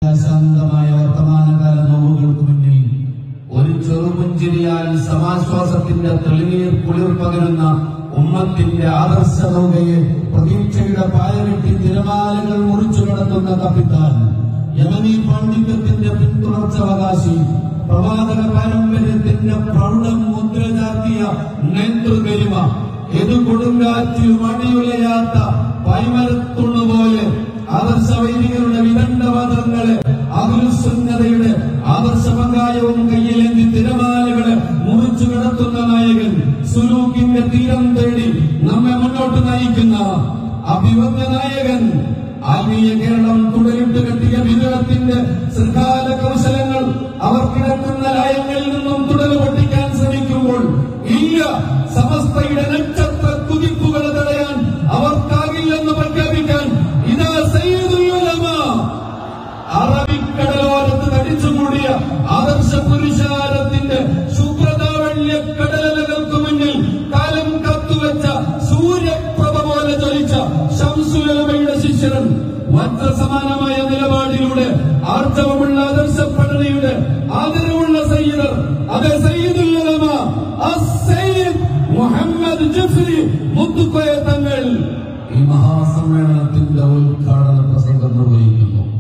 ശാന്തമായ വർത്തമാനകാല നോവുകൾക്ക് മുന്നിൽ ഒരു ചെറുപുഞ്ചിരിയാൽ സമാശ്വാസത്തിന്റെ തെളിനീർ കുളിർ പകരുന്ന ഉമ്മത്തിന്റെ ആദർശ നൗകയെ പ്രതീക്ഷയുടെ പായവെട്ടി തിരമാലകൾ മുറിച്ചു കടത്തുന്ന കപ്പിത്താൻ യമനി പാണ്ഡിത്യത്തിന്റെ പിന്തുടർച്ചവകാശി പ്രവാചക പാരമ്പര്യത്തിന്റെ പ്രൗഢം മുദ്ര ചാർത്തിയ നേതൃകരിമ എതു കൊടുങ്കാറ്റിൽ മണിയുലയാത്ത പൈമരത്തുണ്ണുപോലെ ആദർശ വൈദികരുടെ വിദണ്ഡവാദങ്ങളെ ആകുലസുന്നതയുടെ ആദർശപങ്കായവും കയ്യിലേന്തി തിരമാലകളെ മുറിച്ചു കടത്തുന്ന നായകൻ സുലൂക്കിന്റെ തീരം തേടി നമ്മെ മുന്നോട്ട് നയിക്കുന്ന അഭിവന്യ നായകൻ ആത്മീയ കേരളം തുടരിട്ട് കെട്ടിയ വിതരണത്തിന്റെ സർക്കാല കൗശലങ്ങൾ അവർ കിടക്കുന്ന ലയങ്ങളിൽ നിന്നും തുടര് പൊട്ടിക്കാൻ ശ്രമിക്കുമ്പോൾ ഇല്ല സമസ്തയുടെ നക്ഷത്ര കുതിപ്പുകളെ തടയാൻ അവർക്കാകില്ലെന്ന് പ്രഖ്യാപിക്കാൻ ഇതാ സയ്യിദുൽ ഉലമ അറബിക്കടലോരത്ത് തടിച്ചുകൂടിയ ആദർശ പുരുഷാരത്തിന്റെ ശുഭ്രതാവല്യ കടലകൾക്ക് മുന്നിൽ കാലം കത്തുവെച്ച സൂര്യപ്രഭ പോലെ ജ്വലിച്ച ശംസുലമയുടെ ശിഷ്യരൻ വജ്രസമാനമായ നിലപാടിലൂടെ ആർജവമുള്ള ആദർശ പഠനയുടെ ആദരവുള്ള സയ്യിദർ അതെ സയ്യിദുൽ ഉലമ അസ്സയ്യിദ് മുഹമ്മദ് ജഫ്രി മുത്തുക്കോയ തങ്ങൾ ഈ മഹാസമ്മേളനത്തിന്റെ ഉദ്ഘാടന പ്രസംഗം നിർവഹിക്കുന്നു